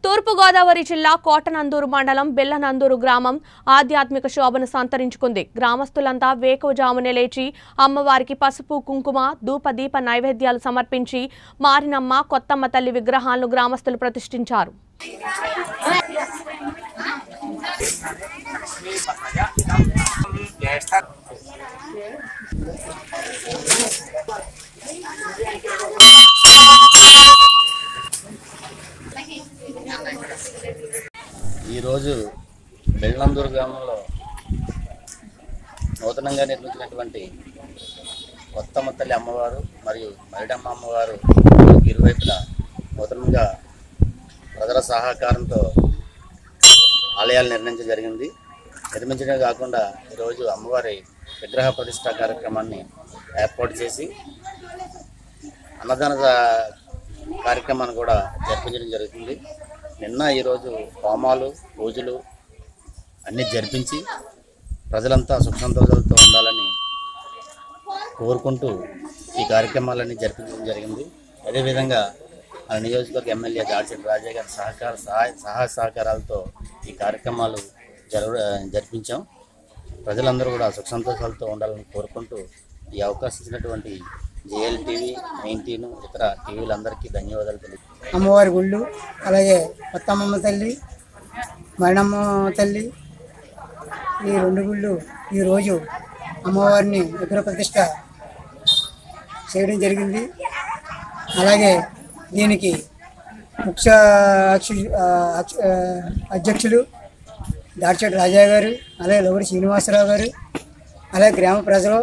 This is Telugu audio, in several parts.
తూర్పుగోదావరి జిల్లా కోటనందూరు మండలం బెల్లనందూరు గ్రామం ఆధ్యాత్మిక శోభను సంతరించుకుంది గ్రామస్తులంతా వేకువజామునే లేచి అమ్మవారికి పసుపు కుంకుమ ధూప దీప నైవేద్యాలు సమర్పించి మారినమ్మ కొత్తమ్మ తల్లి విగ్రహాలను గ్రామస్తులు ప్రతిష్ఠించారు ఈరోజు బెల్లందూరు గ్రామంలో నూతనంగా నిర్మించినటువంటి కొత్తమ్మ తల్లి అమ్మవారు మరియు మరిడమ్మ అమ్మవారు ఇరువైపులా నూతనంగా ప్రజల సహకారంతో ఆలయాలు నిర్మించడం జరిగింది నిర్మించడమే కాకుండా ఈరోజు అమ్మవారి విగ్రహ ప్రతిష్ట కార్యక్రమాన్ని ఏర్పాటు చేసి అన్నదాన స- కార్యక్రమాన్ని కూడా జరిపించడం జరుగుతుంది నిన్న ఈరోజు హోమాలు పూజలు అన్నీ జరిపించి ప్రజలంతా సుఖ సంతోషాలతో ఉండాలని కోరుకుంటూ ఈ కార్యక్రమాలన్నీ జరిపించడం జరిగింది అదేవిధంగా మన నియోజకవర్గ ఎమ్మెల్యే దాడిశెట్టి రాజయ్య గారి సహకార సహాయ సహాయ సహకారాలతో ఈ కార్యక్రమాలు జరు జరిపించాం ప్రజలందరూ కూడా సుఖ సంతోషాలతో ఉండాలని కోరుకుంటూ ఈ అవకాశం ఇచ్చినటువంటి జేఎల్ టీవీ మెయిన్ టీను ఇతర టీవీలందరికీ ధన్యవాదాలు తెలుపు అమ్మవారి గుళ్ళు అలాగే కొత్తమ్మమ్మ తల్లి మరణమ్మ తల్లి ఈ రెండు గుళ్ళు ఈరోజు అమ్మవారిని విగ్రహ ప్రతిష్ట చేయడం జరిగింది అలాగే దీనికి ముఖ్య అక్షు- ఆ, అక్ష- ఆ, అధ్యక్షులు దాడిచెట్టు రాజా గారు అలాగే లవడి శ్రీనివాసరావు గారు అలాగే గ్రామ ప్రజలు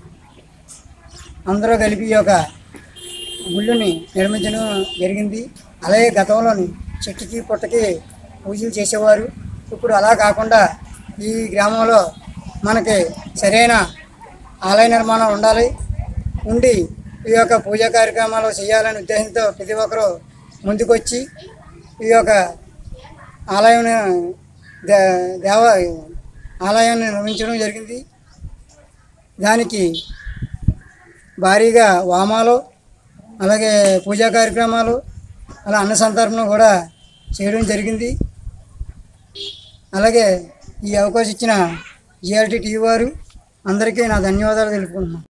అందరూ కలిపి ఈ యొక్క గుళ్ళని నిర్మించడం జరిగింది అలాగే గతంలోని చెట్టుకి పుట్టకి పూజలు చేసేవారు ఇప్పుడు అలా కాకుండా ఈ గ్రామంలో మనకి సరైన ఆలయ నిర్మాణం ఉండాలి ఉండి ఈ యొక్క పూజా కార్యక్రమాలు చేయాలనే ఉద్దేశంతో ప్రతి ఒక్కరూ ముందుకొచ్చి ఈ యొక్క ఆలయం దే- దేవ ఆలయాన్ని నిర్మించడం జరిగింది దానికి భారీగా వామాలు అలాగే పూజా కార్యక్రమాలు అలా అన్న సంతర్పణ కూడా చేయడం జరిగింది అలాగే ఈ అవకాశం ఇచ్చిన జిఆర్టీ టీవీ వారు అందరికీ నా ధన్యవాదాలు తెలుపుకుంటున్నాను